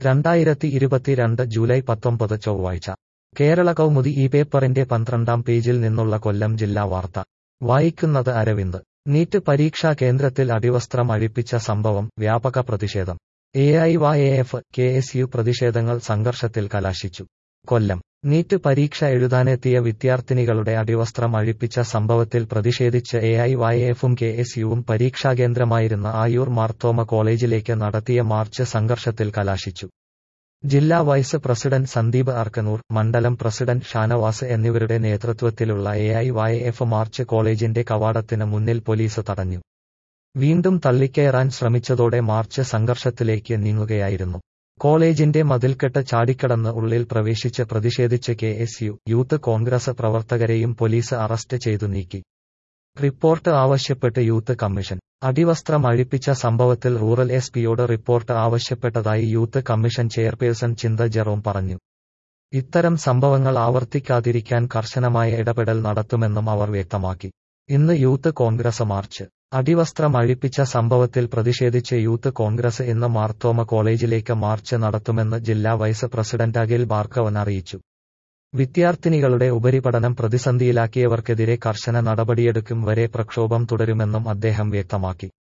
രണ്ടായിരത്തി ഇരുപത്തിരണ്ട് ജൂലൈ പത്തൊമ്പത് ചൊവ്വാഴ്ച കേരള കൗമുദി ഈ പേപ്പറിന്റെ പന്ത്രണ്ടാം പേജിൽ നിന്നുള്ള കൊല്ലം ജില്ലാ വാർത്ത വായിക്കുന്നത് അരവിന്ദ് നീറ്റ് പരീക്ഷാ കേന്ദ്രത്തിൽ അടിവസ്ത്രം അഴിപ്പിച്ച സംഭവം വ്യാപക പ്രതിഷേധം A I Y F K S U പ്രതിഷേധങ്ങൾ സംഘർഷത്തിൽ കലാശിച്ചു കൊല്ലം നീറ്റ് പരീക്ഷ എഴുതാനെത്തിയ വിദ്യാർത്ഥിനികളുടെ അടിവസ്ത്രം അഴിപ്പിച്ച സംഭവത്തിൽ പ്രതിഷേധിച്ച് എ ഐ വൈ എഫും കെ എസ് യുവും പരീക്ഷാകേന്ദ്രമായിരുന്ന ആയൂർ മാർത്തോമ കോളേജിലേക്ക് നടത്തിയ മാർച്ച് സംഘർഷത്തിൽ കലാശിച്ചു ജില്ലാ വൈസ് പ്രസിഡന്റ് സന്ദീപ് അർക്കനൂർ മണ്ഡലം പ്രസിഡന്റ് ഷാനവാസ് എന്നിവരുടെ നേതൃത്വത്തിലുള്ള A I Y F march കോളേജിന്റെ കവാടത്തിന് മുന്നിൽ പോലീസ് തടഞ്ഞു വീണ്ടും തള്ളിക്കയറാൻ ശ്രമിച്ചതോടെ മാർച്ച് സംഘർഷത്തിലേക്ക് നീങ്ങുകയായിരുന്നു കോളേജിന്റെ മതിൽക്കെട്ട് ചാടിക്കടന്ന് ഉള്ളിൽ പ്രവേശിച്ച് പ്രതിഷേധിച്ച് K S U youth congress പ്രവർത്തകരെയും പോലീസ് അറസ്റ്റ് ചെയ്തു നീക്കി റിപ്പോർട്ട് ആവശ്യപ്പെട്ട് യൂത്ത് കമ്മീഷൻ അടിവസ്ത്രം അഴിപ്പിച്ച സംഭവത്തിൽ റൂറൽ എസ് പിയോട് റിപ്പോർട്ട് ആവശ്യപ്പെട്ടതായി youth commission chairperson Chintha Jerome പറഞ്ഞു ഇത്തരം സംഭവങ്ങൾ ആവർത്തിക്കാതിരിക്കാൻ കർശനമായ ഇടപെടൽ നടത്തുമെന്നും അവർ വ്യക്തമാക്കി ഇന്ന് യൂത്ത് കോൺഗ്രസ് മാർച്ച് അടിവസ്ത്രം അഴിപ്പിച്ച സംഭവത്തിൽ പ്രതിഷേധിച്ച് യൂത്ത് കോൺഗ്രസ് ഇന്ന് മാർത്തോമ കോളേജിലേക്ക് മാർച്ച് നടത്തുമെന്ന് ജില്ലാ വൈസ് പ്രസിഡന്റ് അഖിൽ ഭാർഗവൻ അറിയിച്ചു വിദ്യാർത്ഥിനികളുടെ ഉപരിപഠനം പ്രതിസന്ധിയിലാക്കിയവർക്കെതിരെ കർശന നടപടിയെടുക്കും വരെ പ്രക്ഷോഭം തുടരുമെന്നും അദ്ദേഹം വ്യക്തമാക്കി